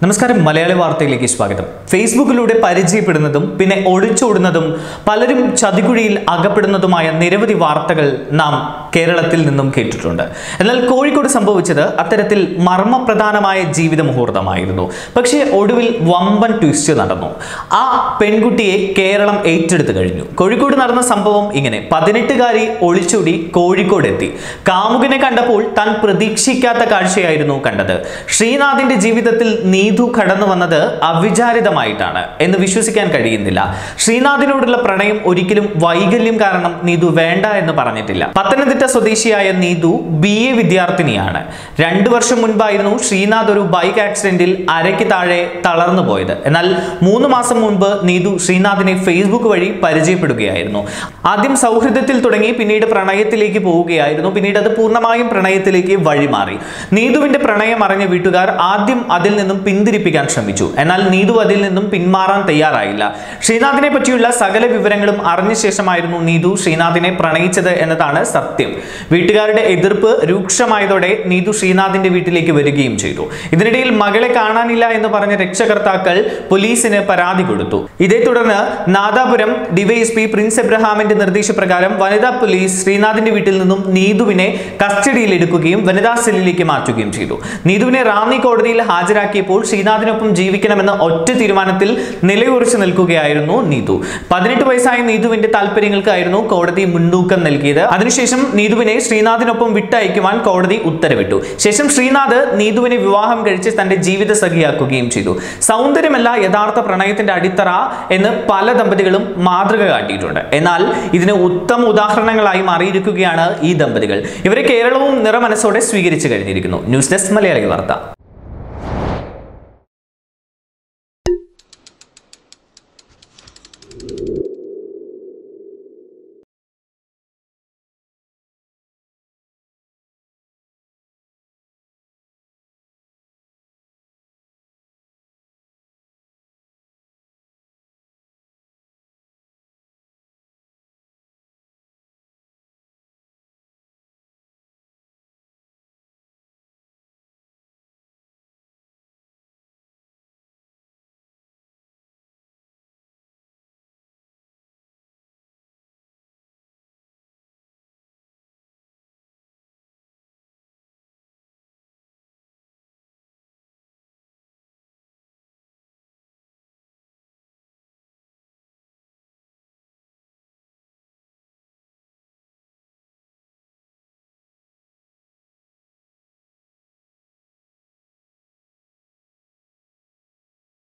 നമസ്കാരം മലയാളി വാർത്തയിലേക്ക് സ്വാഗതം ഫേസ്ബുക്കിലൂടെ പരിചയപ്പെടുന്നതും പിന്നെ ഒളിച്ചോടുന്നതും പലരും ചതികുഴിയിൽ അകപ്പെടുന്നതുമായ നിരവധി വാർത്തകൾ നാം കേരളത്തിൽ നിന്നും കേട്ടിട്ടുണ്ട് എന്നാൽ കോഴിക്കോട് സംഭവിച്ചത് അത്തരത്തിൽ മർമ്മപ്രധാനമായ ജീവിത മുഹൂർത്തമായിരുന്നു പക്ഷേ ഒടുവിൽ വമ്പൻ ട്വിസ്റ്റ് നടന്നു ആ പെൺകുട്ടിയെ കേരളം ഏറ്റെടുത്തു കഴിഞ്ഞു കോഴിക്കോട് നടന്ന സംഭവം ഇങ്ങനെ പതിനെട്ടുകാരി ഒളിച്ചോടി കോഴിക്കോട് എത്തി കാമുകനെ കണ്ടപ്പോൾ താൻ പ്രതീക്ഷിക്കാത്ത കാഴ്ചയായിരുന്നു കണ്ടത് ശ്രീനാഥിന്റെ ജീവിതത്തിൽ നീതു കടന്നു വന്നത് അവിചാരിതമായിട്ടാണ് എന്ന് വിശ്വസിക്കാൻ കഴിയുന്നില്ല ശ്രീനാഥിനോടുള്ള പ്രണയം ഒരിക്കലും വൈകല്യം കാരണം നീതു വേണ്ട എന്ന് പറഞ്ഞിട്ടില്ല പത്തനംതിട്ട സ്വദേശിയായ നീതു ബി എ വിദ്യാർത്ഥിനിയാണ് രണ്ടു വർഷം മുൻപായിരുന്നു ശ്രീനാഥ് ഒരു ബൈക്ക് ആക്സിഡന്റിൽ അരയ്ക്ക് താഴെ തളർന്നു പോയത് എന്നാൽ മൂന്ന് മാസം മുൻപ് നീതു ശ്രീനാഥിനെ ഫേസ്ബുക്ക് വഴി പരിചയപ്പെടുകയായിരുന്നു ആദ്യം സൗഹൃദത്തിൽ തുടങ്ങി പിന്നീട് പ്രണയത്തിലേക്ക് പോവുകയായിരുന്നു പിന്നീട് അത് പൂർണ്ണമായും പ്രണയത്തിലേക്ക് വഴിമാറി നീതുവിന്റെ പ്രണയം അറിഞ്ഞ വീട്ടുകാർ ആദ്യം അതിൽ നിന്നും പിന്തിരിപ്പിക്കാൻ ശ്രമിച്ചു എന്നാൽ നീതു അതിൽ നിന്നും പിന്മാറാൻ തയ്യാറായില്ല ശ്രീനാഥിനെ പറ്റിയുള്ള സകല വിവരങ്ങളും അറിഞ്ഞ ശേഷമായിരുന്നു നീതു ശ്രീനാഥിനെ പ്രണയിച്ചത് എന്നതാണ് സത്യം വീട്ടുകാരുടെ എതിർപ്പ് രൂക്ഷമായതോടെ നീതു ശ്രീനാഥിന്റെ വീട്ടിലേക്ക് വരികയും ചെയ്തു ഇതിനിടയിൽ മകളെ കാണാനില്ല എന്ന് പറഞ്ഞ രക്ഷകർത്താക്കൾ പോലീസിന് പരാതി കൊടുത്തു ഇതേ തുടർന്ന് നാദാപുരം ഡിവൈഎസ്പി പ്രിൻസ് എബ്രഹാമിന്റെ നിർദ്ദേശപ്രകാരം വനിതാ പോലീസ് ശ്രീനാഥിന്റെ വീട്ടിൽ നിന്നും നീതുവിനെ കസ്റ്റഡിയിൽ എടുക്കുകയും വനിതാ സെല്ലിലേക്ക് മാറ്റുകയും ചെയ്തു നീതുവിനെ റാന്നി കോടതിയിൽ ഹാജരാക്കിയപ്പോൾ ശ്രീനാഥിനൊപ്പം ജീവിക്കണമെന്ന ഒറ്റ തീരുമാനത്തിൽ നിലയുറച്ചു നിൽക്കുകയായിരുന്നു നീതു പതിനെട്ട് വയസ്സായ നീതുവിന്റെ താല്പര്യങ്ങൾക്കായിരുന്നു കോടതി മുൻതൂക്കം നൽകിയത് അതിനുശേഷം നീതുവിനെ ശ്രീനാഥിനൊപ്പം വിട്ടയക്കുവാൻ കോടതി ഉത്തരവിട്ടു ശേഷം ശ്രീനാഥ് നീതുവിനെ വിവാഹം കഴിച്ച് തന്റെ ജീവിത സഖിയാക്കുകയും ചെയ്തു സൗന്ദര്യമല്ല യഥാർത്ഥ പ്രണയത്തിന്റെ അടിത്തറ എന്ന് പല ദമ്പതികളും മാതൃക കാട്ടിയിട്ടുണ്ട് എന്നാൽ ഇതിന് ഉത്തമ ഉദാഹരണങ്ങളായി മാറിയിരിക്കുകയാണ് ഈ ദമ്പതികൾ ഇവരെ കേരളവും നിറമനസ്സോടെ സ്വീകരിച്ചു കഴിഞ്ഞിരിക്കുന്നു ന്യൂസ് ഡെസ്ക് മലയാളി വാർത്ത